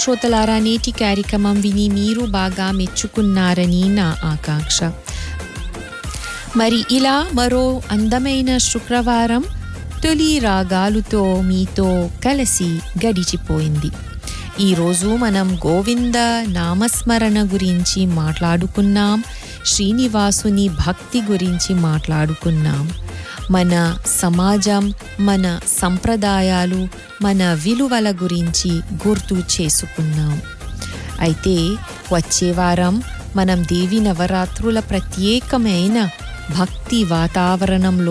శ్రోతలారా నేటి కార్యక్రమం విని మీరు బాగా మెచ్చుకున్నారని నా ఆకాంక్ష మరి ఇలా మరో అందమైన శుక్రవారం తొలి రాగాలుతో మీతో కలిసి గడిచిపోయింది ఈరోజు మనం గోవింద నామస్మరణ గురించి మాట్లాడుకున్నాం శ్రీనివాసుని భక్తి గురించి మాట్లాడుకున్నాం మన సమాజం మన సంప్రదాయాలు మన విలువల గురించి గుర్తు చేసుకున్నాం అయితే వచ్చే వారం మనం దేవి నవరాత్రుల ప్రత్యేకమైన భక్తి వాతావరణంలో